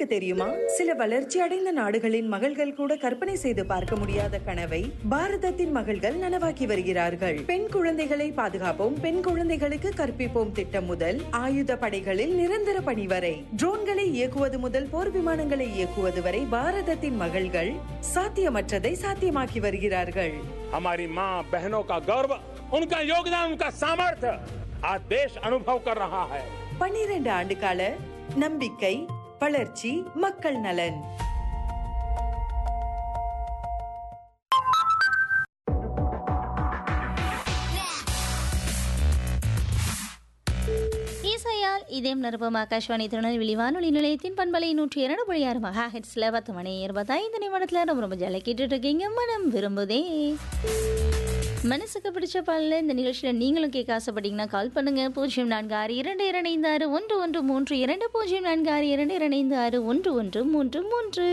உங்களுக்கு தெரியுமா சில வளர்ச்சி அடைந்த நாடுகளின் மகள்கள் கூட கற்பனை செய்து பார்க்க முடியாத கனவை பாரதத்தின் மகள்கள் நனவாக்கி வருகிறார்கள் பெண் குழந்தைகளை பாதுகாப்போம் பெண் குழந்தைகளுக்கு கற்பிப்போம் திட்டம் முதல் ஆயுத படைகளில் நிரந்தர பணி வரை ட்ரோன்களை இயக்குவது முதல் போர் விமானங்களை இயக்குவது வரை பாரதத்தின் மகள்கள் சாத்தியமற்றதை சாத்தியமாக்கி வருகிறார்கள் हमारी माँ बहनों का गौरव उनका योगदान उनका सामर्थ्य आज देश अनुभव कर रहा है பன்னிரண்டு ஆண்டு கால நம்பிக்கை வளர்ச்சி மக்கள் நலன் இசையால் இதயம் நிரப்பம் ஆகாஷ்வாணி திருநெல்வேலி வானொலி நிலையத்தின் பண்பலை நூற்றி இரண்டு புள்ளி ஆறு மகா ஹெட்ஸில் பத்து மணி இருபத்தைந்து நிமிடத்தில் ரொம்ப ரொம்ப ஜலை கேட்டுட்டு இருக்கீங்க மனம் விரும்புதே மனசுக்கு பிடிச்ச பாடல இந்த நிகழ்ச்சியில் நீங்களும் கேட்க ஆசைப்பட்டீங்கன்னா கால் பண்ணுங்க பூஜ்ஜியம் நான்கு ஆறு இரண்டு இரண்டு ஆறு ஒன்று ஒன்று மூன்று இரண்டு பூஜ்ஜியம் நான்கு ஆறு இரண்டு இரண்டு ஆறு ஒன்று ஒன்று மூன்று மூன்று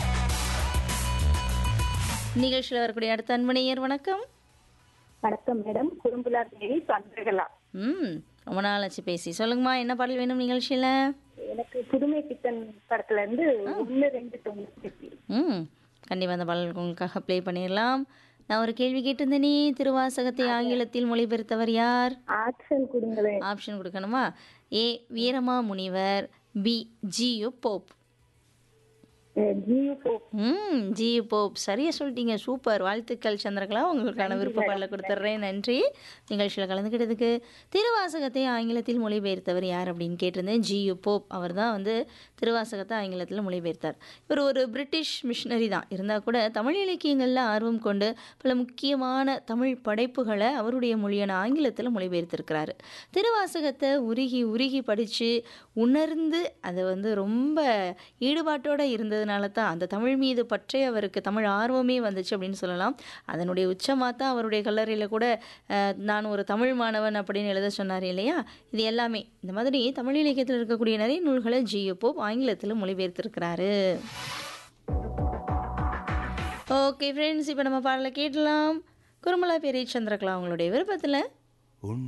நிகழ்ச்சியில் வரக்கூடிய அடுத்த அன்பனையர் வணக்கம் வணக்கம் மேடம் குறும்புலார் தேவி சந்திரகலா ம் ரொம்ப நாள் ஆச்சு பேசி சொல்லுங்கம்மா என்ன பாடல் வேணும் நிகழ்ச்சியில் எனக்கு புதுமை பித்தன் படத்துல இருந்து ஒண்ணு ரெண்டு தொண்ணூத்தி ம் கண்டிப்பாக அந்த பாடல் உங்களுக்காக ப்ளே பண்ணிடலாம் நான் ஒரு கேள்வி கேட்டிருந்தேனே திருவாசகத்தை ஆங்கிலத்தில் மொழிபெயர்த்தவர் யார் ஆக்ஷன் கொடுங்களேன் ஆப்ஷன் கொடுக்கணுமா ஏ வீரமா முனிவர் பி ஜியு போப் ஜியு போப் ம் ஜியு போப் சரியா சொல்லிட்டீங்க சூப்பர் வாழ்த்துக்கள் சந்திரகலா உங்களுக்கான விருப்ப பாடல கொடுத்துட்றேன் நன்றி நிகழ்ச்சியில் கலந்துக்கிட்டதுக்கு திருவாசகத்தை ஆங்கிலத்தில் மொழிபெயர்த்தவர் யார் அப்படின்னு கேட்டிருந்தேன் ஜியு போப் அவர் தான் வந்து திருவாசகத்தை ஆங்கிலத்தில் மொழிபெயர்த்தார் இவர் ஒரு பிரிட்டிஷ் மிஷினரி தான் இருந்தால் கூட தமிழ் இலக்கியங்களில் ஆர்வம் கொண்டு பல முக்கியமான தமிழ் படைப்புகளை அவருடைய மொழியான ஆங்கிலத்தில் மொழிபெயர்த்திருக்கிறாரு திருவாசகத்தை உருகி உருகி படித்து உணர்ந்து அதை வந்து ரொம்ப ஈடுபாட்டோடு இருந்ததுனால தான் அந்த தமிழ் மீது பற்றே அவருக்கு தமிழ் ஆர்வமே வந்துச்சு அப்படின்னு சொல்லலாம் அதனுடைய உச்சமாக தான் அவருடைய கல்லறையில் கூட அஹ், நான் ஒரு தமிழ் மாணவன் அப்படின்னு எழுத சொன்னார் இல்லையா இது எல்லாமே இந்த மாதிரி தமிழ் இலக்கியத்தில் இருக்கக்கூடிய நிறைய நூல்களை ஜியு போப் ஆங்கிலத்தில் மொழிபெயர்த்திருக்கிறாரு ஓகே ஃப்ரெண்ட்ஸ் இப்போ நம்ம பாடலை கேட்டலாம் குருமலா பெரிய சந்திரகலா அவங்களுடைய விருப்பத்தில்